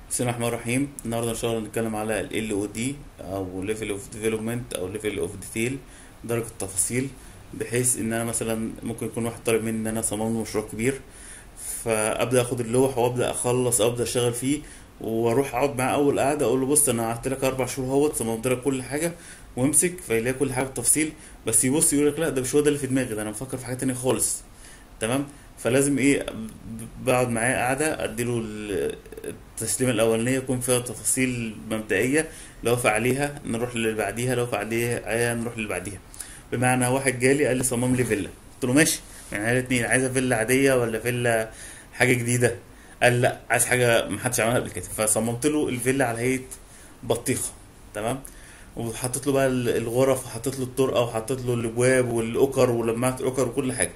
بسم الله الرحمن الرحيم النهارده ان شاء الله هنتكلم على ال او دي او ليفل اوف ديفلوبمنت او ليفل اوف ديتيل درجه التفاصيل بحيث ان انا مثلا ممكن يكون واحد طالب مني ان انا اصمم له مشروع كبير فابدا اخد اللوح وابدا اخلص ابدا اشتغل فيه واروح اقعد معاه اول قعده اقول له بص انا قعدت لك اربع شهور اهوت صممت لك كل حاجه وامسك فيلاقي كل حاجه بالتفصيل بس يبص يقول لك لا ده مش هو ده اللي في دماغي ده انا بفكر في حاجه تانية خالص تمام فلازم ايه ب- بقعد معاه قعده اديله ال- التسليمه الاولانيه يكون فيها تفاصيل مبدئيه لو وافق عليها نروح للي بعديها لو وافق عليها نروح للي بعديها بمعنى واحد جالي قال لي صمم لي فيلا قلت له ماشي يعني الاثنين عايزه فيلا عاديه ولا فيلا حاجه جديده قال لا عايز حاجه ما حدش عملها قبل كده فصممت له الفيلا على هيئه بطيخه تمام وحطيت له بقى ال- الغرف وحطيت له الطرقه وحطيت له الابواب والاوكر ولمعت الاوكر وكل حاجه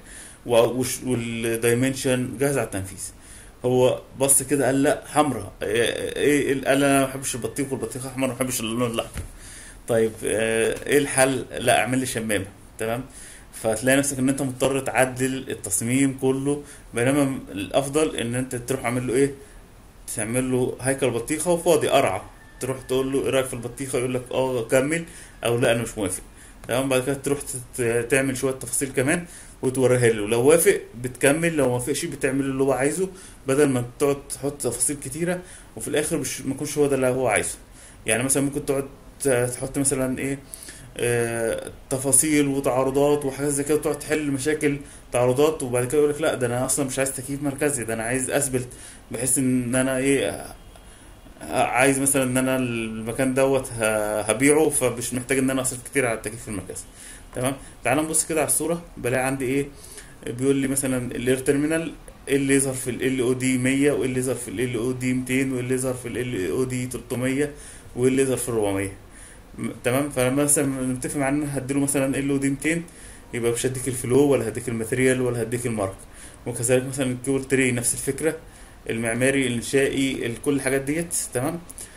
والدايمنشن جاهز على التنفيذ هو بص كده قال لا حمراء ايه إيه- قال انا ما بحبش البطيخ والبطيخه احمر ما بحبش اللون الاحمر طيب آه، ايه الحل لا اعمل لي شمامه تمام فتلاقي نفسك ان انت مضطر تعدل التصميم كله بينما الافضل ان انت تروح عامل له ايه تعمل له هيكل بطيخه وفاضي قرعه تروح تقول له ايه رايك في البطيخه يقول لك اه كمل او لا انا مش موافق تمام بعد كده تروح تت- تعمل شويه تفاصيل كمان وتوريها له لو وافق بتكمل لو ما وافقش بتعمل اللي هو عايزه بدل ما تقعد تحط تفاصيل كتيره وفي الاخر مش ما يكونش هو ده اللي هو عايزه يعني مثلا ممكن تقعد ت- تحط مثلا ايه آه، تفاصيل وتعارضات وحاجات زي كده وتقعد تحل مشاكل تعارضات وبعد كده يقول لك لا ده انا اصلا مش عايز تكييف مركزي ده انا عايز اثبت بحيث ان انا ايه عايز مثلا ان انا المكان دوت ه- هبيعه فمش محتاج ان انا اصرف كتير على التكييف المركزي تمام تعال نبص كده على الصوره بلاقي عندي ايه بيقول لي مثلا الاير تيرمينال ايه اللي يظهر في ال او دي 100 وايه اللي يظهر في ال او دي 200 وايه اللي يظهر في ال او دي 300 وايه اللي يظهر في 400 م- تمام فلما مثلا نتفق مع ان هديله مثلا ال او دي 200 يبقى مش هديك الفلو ولا هديك الماتيريال ولا هديك المارك وكذلك مثلا الكيبل تري نفس الفكره المعماري الانشائي ال- كل الحاجات ديت تمام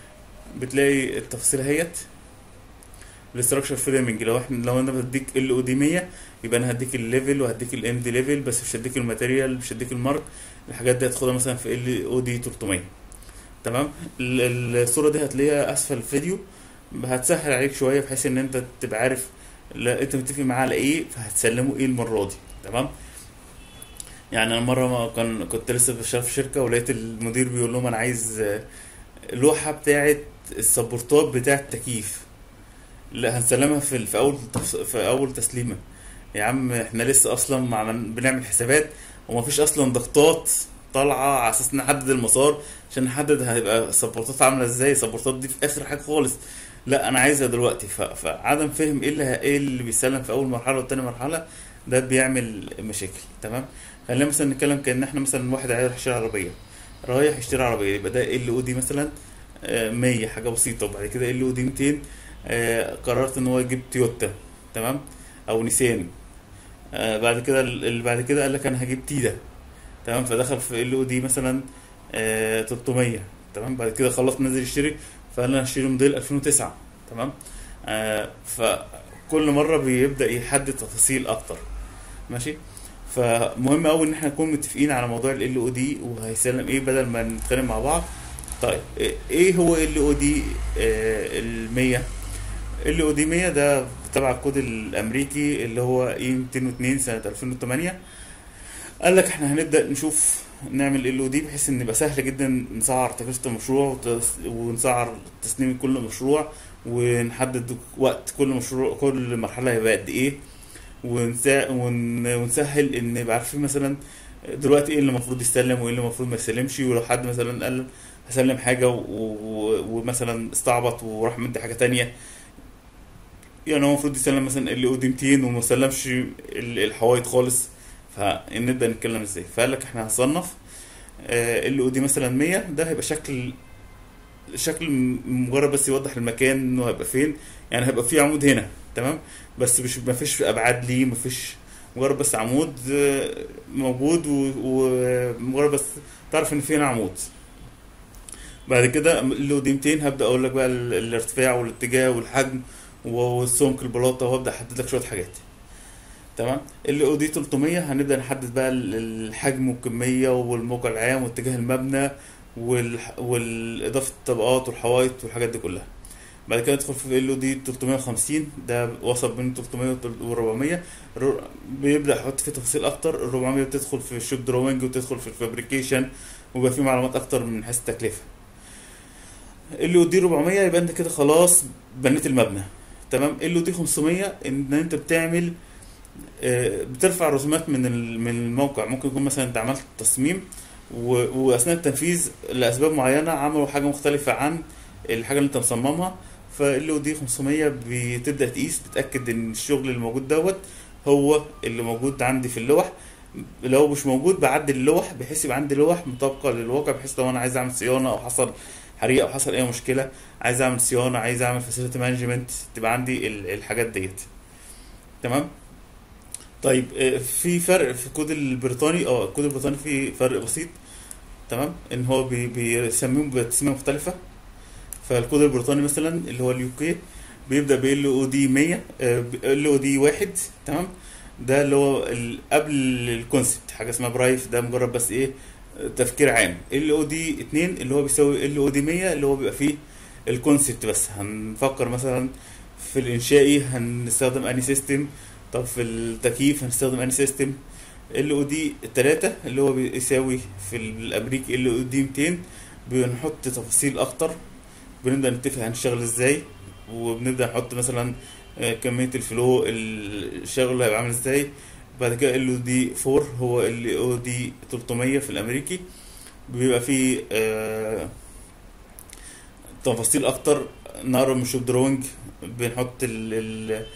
بتلاقي التفاصيل اهيت الاستراكشر فريمنج لو احنا لو انا بديك ال او دي 100 يبقى انا هديك الليفل وهديك الام دي ليفل بس مش هديك الماتيريال مش هديك المارك الحاجات دي هتاخدها مثلا في ال او دي 300 تمام ال- الصوره دي هتلاقيها اسفل الفيديو هتسهل عليك شويه بحيث ان انت تبقى عارف لا انت متفق معاه على ايه فهتسلمه ايه المره دي تمام يعني انا مره ما كان كنت لسه بشتغل في شركه ولقيت المدير بيقول لهم انا عايز آه، لوحه بتاعه السبورتات بتاعه التكييف لا هنسلمها في في اول تفص- في اول تسليمه يا عم احنا لسه اصلا مع من بنعمل حسابات ومفيش اصلا ضغطات طالعه على اساس نحدد المسار عشان نحدد هيبقى السبورتات عامله ازاي السبورتات دي في اخر حاجه خالص لا انا عايزها دلوقتي ف- فعدم فهم ايه اللي ه- ايه اللي بيسلم في اول مرحله وتاني مرحله ده بيعمل مشاكل تمام خلينا مثلا نتكلم كان احنا مثلا واحد عايز يروح يشتري عربيه رايح يشتري عربيه يبقى ده ال او دي مثلا آه، 100 حاجه بسيطه وبعد كده ال او دي 200 آه، قررت ان هو يجيب تويوتا تمام او نيسان آه، بعد كده اللي بعد كده قال لك انا هجيب تيدا تمام فدخل في ال او دي مثلا آه، 300 تمام بعد كده خلص نزل يشتري فقال انا هشتري موديل 2009 تمام آه، فكل مره بيبدا يحدد تفاصيل اكتر ماشي فمهم قوي ان احنا نكون متفقين على موضوع ال او دي وهيسلم ايه بدل ما نتخانق مع بعض طيب إيه- ايه هو ال او دي ال 100 ال او دي 100 ده تبع الكود الامريكي اللي هو اي 202 سنه 2008 قال لك احنا هنبدا نشوف نعمل ال او دي بحيث ان يبقى سهل جدا نسعر تكلفه المشروع وتس- ونسعر تسليم كل مشروع ونحدد وقت كل مشروع كل مرحله هيبقى قد ايه ونسا... ون... ونسهل ان نبقى عارفين مثلا دلوقتي ايه اللي المفروض يسلم وايه اللي المفروض ما يسلمش ولو حد مثلا قال هسلم حاجه و... و... ومثلا استعبط وراح مدي حاجه تانية يعني هو المفروض يسلم مثلا ال او دي 200 وما سلمش ال- الحوايط خالص فنبدا نتكلم ازاي فقال لك احنا هنصنف ال او دي مثلا 100 ده هيبقى شكل شكل م- مجرد بس يوضح المكان انه هيبقى فين يعني هيبقى في عمود هنا تمام بس مش ما فيش ابعاد ليه ما فيش مجرد بس عمود آه، موجود و- ومجرد بس تعرف ان في هنا عمود بعد كده اللي هو دي 200 هبدا اقول لك بقى ال- الارتفاع والاتجاه والحجم والسمك البلاطه وابدا احدد لك شويه حاجات تمام ال او دي 300 هنبدا نحدد بقى ال- الحجم والكميه والموقع العام واتجاه المبنى وال... والاضافه الطبقات والحوايط والحاجات دي كلها بعد كده ندخل في ال او دي 350 ده وسط بين 300 و 400 الر- بيبدا يحط فيه تفاصيل اكتر ال 400 بتدخل في الشوب دروينج وتدخل في الفابريكيشن ويبقى فيه معلومات اكتر من حيث التكلفه ال او دي 400 يبقى انت كده خلاص بنيت المبنى تمام ال او دي 500 ان انت بتعمل آه، بترفع رسومات من ال- من الموقع ممكن يكون مثلا انت عملت تصميم و- واثناء التنفيذ لاسباب معينه عملوا حاجه مختلفه عن الحاجه اللي انت مصممها فال او دي 500 بتبدا تقيس بتاكد ان الشغل اللي موجود دوت هو اللي موجود عندي في اللوح لو مش موجود بعدل اللوح بحيث يبقى عندي لوح مطابقه للواقع بحيث لو انا عايز اعمل صيانه او حصل حريقه او حصل اي مشكله عايز اعمل صيانه عايز اعمل فاسيلتي مانجمنت تبقى عندي ال- الحاجات ديت تمام طيب آه، في فرق في الكود البريطاني اه الكود البريطاني فيه فرق بسيط تمام ان هو بي- بيسميهم بتسميه مختلفه فالكود البريطاني مثلا اللي هو اليو كي بيبدا ب ال او دي 100 ال او دي 1 تمام ده اللي هو ال- قبل الكونسبت حاجه اسمها برايف ده مجرد بس ايه آه، تفكير عام ال او دي 2 اللي هو بيساوي ال او دي 100 اللي هو بيبقى فيه الكونسبت بس هنفكر مثلا في الانشائي هنستخدم اني سيستم طب في التكييف هنستخدم اني سيستم ال او دي 3 اللي هو بيساوي في الامريكي ال او دي 200 بنحط تفاصيل اكتر بنبدا نتفق هنشتغل ازاي وبنبدا نحط مثلا آه، كميه الفلو الشغل هيبقى عامل ازاي بعد كده ال او دي 4 هو ال او دي 300 في الامريكي بيبقى فيه آه، تفاصيل اكتر نقرب من الشوب دروينج بنحط ال ال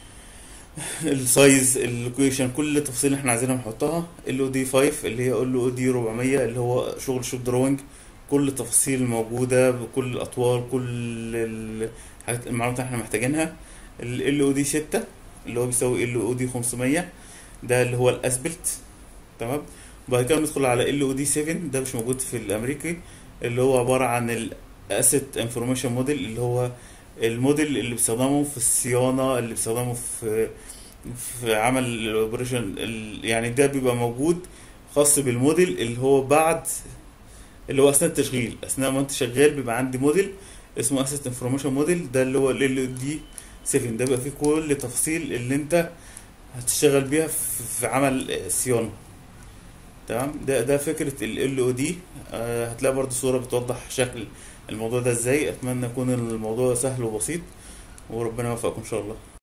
السايز اللوكيشن كل التفاصيل اللي احنا عايزينها بنحطها ال او دي 5 اللي هي ال او دي 400 اللي هو شغل شوب دروينج كل التفاصيل الموجوده بكل الاطوال كل الحاجات المعلومات اللي احنا محتاجينها ال او دي 6 اللي هو بيساوي ال او دي 500 ده اللي هو الاسبلت تمام وبعد كده ندخل على ال او دي 7 ده مش موجود في الامريكي اللي هو عباره عن الاسيت انفورميشن موديل اللي هو الموديل اللي بيستخدمه في الصيانه اللي بيستخدمه في في عمل الاوبريشن يعني ده بيبقى موجود خاص بالموديل اللي هو بعد اللي هو اثناء التشغيل اثناء ما انت شغال بيبقى عندي موديل اسمه اسيت انفورميشن موديل ده اللي هو ال دي 7 ده بيبقى فيه كل التفاصيل اللي انت هتشتغل بيها في في عمل صيانه تمام ده ده فكره ال او دي هتلاقي برضو صوره بتوضح شكل الموضوع ده ازاي اتمنى يكون الموضوع سهل وبسيط وربنا يوفقكم ان شاء الله